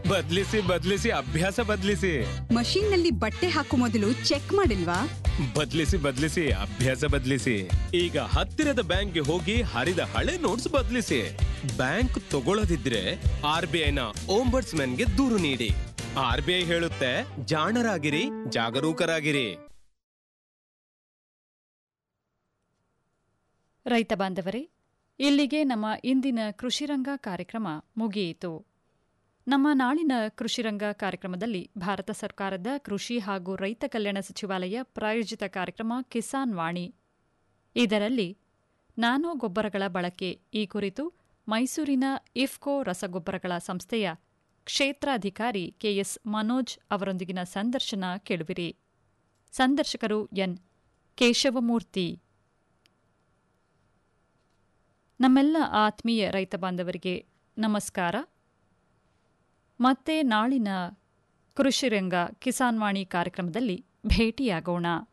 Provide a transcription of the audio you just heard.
ಬದ್ಲಿಸಿ ಬದ್ಲಿಸಿ ಅಭ್ಯಾಸ ಬದ್ಲಿಸಿ ಮಷೀನ್ ನಲ್ಲಿ ಬಟ್ಟೆ ಹಾಕೋ ಮೊದಲು ಚೆಕ್ ಮಾಡಿಲ್ವಾ ಬದ್ಲಿಸಿ ಬದ್ಲಿಸಿ ಅಭ್ಯಾಸ ಬದ್ಲಿಸಿ ಈಗ ಹತ್ತಿರದ ಬ್ಯಾಂಕ್ಗೆ ಹೋಗಿ ಹರಿದ ಹಳೆ ನೋಟ್ಸ್ ಬದ್ಲಿಸಿ ಬ್ಯಾಂಕ್ ತಗೊಳ್ಳದಿದ್ರೆ ಆರ್ ಬಿ ಐನ ಗೆ ದೂರು ನೀಡಿ ಆರ್ ಬಿ ಐ ಹೇಳುತ್ತೆ ಜಾಣರಾಗಿರಿ ಜಾಗರೂಕರಾಗಿರಿ ರೈತ ಬಾಂಧವರೇ ಇಲ್ಲಿಗೆ ನಮ್ಮ ಇಂದಿನ ಕೃಷಿರಂಗ ಕಾರ್ಯಕ್ರಮ ಮುಗಿಯಿತು ನಮ್ಮ ನಾಳಿನ ಕೃಷಿರಂಗ ಕಾರ್ಯಕ್ರಮದಲ್ಲಿ ಭಾರತ ಸರ್ಕಾರದ ಕೃಷಿ ಹಾಗೂ ರೈತ ಕಲ್ಯಾಣ ಸಚಿವಾಲಯ ಪ್ರಾಯೋಜಿತ ಕಾರ್ಯಕ್ರಮ ಕಿಸಾನ್ ವಾಣಿ ಇದರಲ್ಲಿ ನ್ಯಾನೋ ಗೊಬ್ಬರಗಳ ಬಳಕೆ ಈ ಕುರಿತು ಮೈಸೂರಿನ ಇಫ್ಕೋ ರಸಗೊಬ್ಬರಗಳ ಸಂಸ್ಥೆಯ ಕ್ಷೇತ್ರಾಧಿಕಾರಿ ಕೆಎಸ್ ಮನೋಜ್ ಅವರೊಂದಿಗಿನ ಸಂದರ್ಶನ ಕೇಳುವಿರಿ ಸಂದರ್ಶಕರು ಎನ್ ಕೇಶವಮೂರ್ತಿ ನಮ್ಮೆಲ್ಲ ಆತ್ಮೀಯ ರೈತ ಬಾಂಧವರಿಗೆ ನಮಸ್ಕಾರ ಮತ್ತೆ ನಾಳಿನ ಕೃಷಿರಂಗ ಕಿಸಾನ್ವಾಣಿ ಕಾರ್ಯಕ್ರಮದಲ್ಲಿ ಭೇಟಿಯಾಗೋಣ